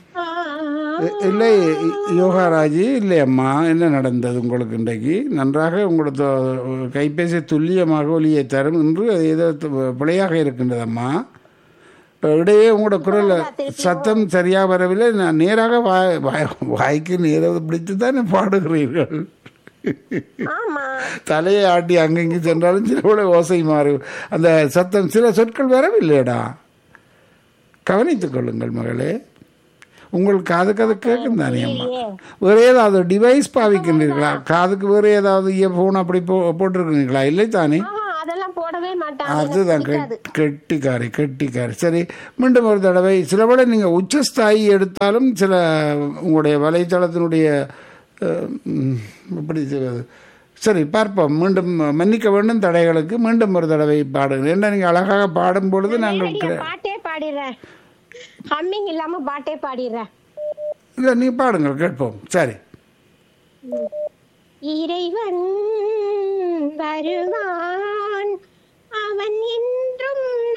இ- இல்லை இ- யோகாராஜி இல்லை அம்மா என்ன நடந்தது உங்களுக்கு இன்றைக்கு நன்றாக உங்களது கைபேசி துல்லியமாக ஒலியை தரும் என்று அது ஏதோ து- பிழையாக இருக்கின்றது அம்மா இப்போ இடையே உங்களோட குரல் சத்தம் சரியாக வரவில்லை நான் நேராக வாய் வாய்- வாய்க்கு நேராக பிடித்து தானே பாடுகிறீர்கள் ஆமா தலையை ஆட்டி அங்கங்கே சென்றாலும் சில கூட ஓசை மாறு அந்த சத்தம் சில சொற்கள் வரவில்லையடா கவனித்துக் கொள்ளுங்கள் மகளே உங்கள் காதுக்கு அது கேட்கும் தானே அம்மா வேறு ஏதாவது டிவைஸ் பாவிக்கின்றீர்களா காதுக்கு வேறு ஏதாவது இயர்ஃபோன் அப்படி போ போட்டிருக்கிறீங்களா இல்லை தானே ஆஹா, அதெல்லாம் போடவே மாட்டான் அதுதான் கெட்- கெட்டிக்காரி கெட்டிக்காரி சரி மீண்டும் ஒரு தடவை சில விட நீங்கள் உச்சஸ்தாயி எடுத்தாலும் சில உங்களுடைய வலைத்தளத்தினுடைய அஹ், ம், எப்படி சொல்வது? சரி பார்ப்போம் மீண்டும் மன்னிக்க வேண்டும் தடைகளுக்கு மீண்டும் ஒரு தடவை பாடுங்கள் ஏன்னா நீங்கள் அழகாக பாடும் பொழுது நாங்கள் நேரடியா பாட்டே பாடிடுறேன் ஹம்மிங் இல்லாம பாட்டே பாடிடுறேன் இல்லை நீ பாடுங்கள் கேட்போம் சரி இறைவன் வருவான் அவன் என்றும்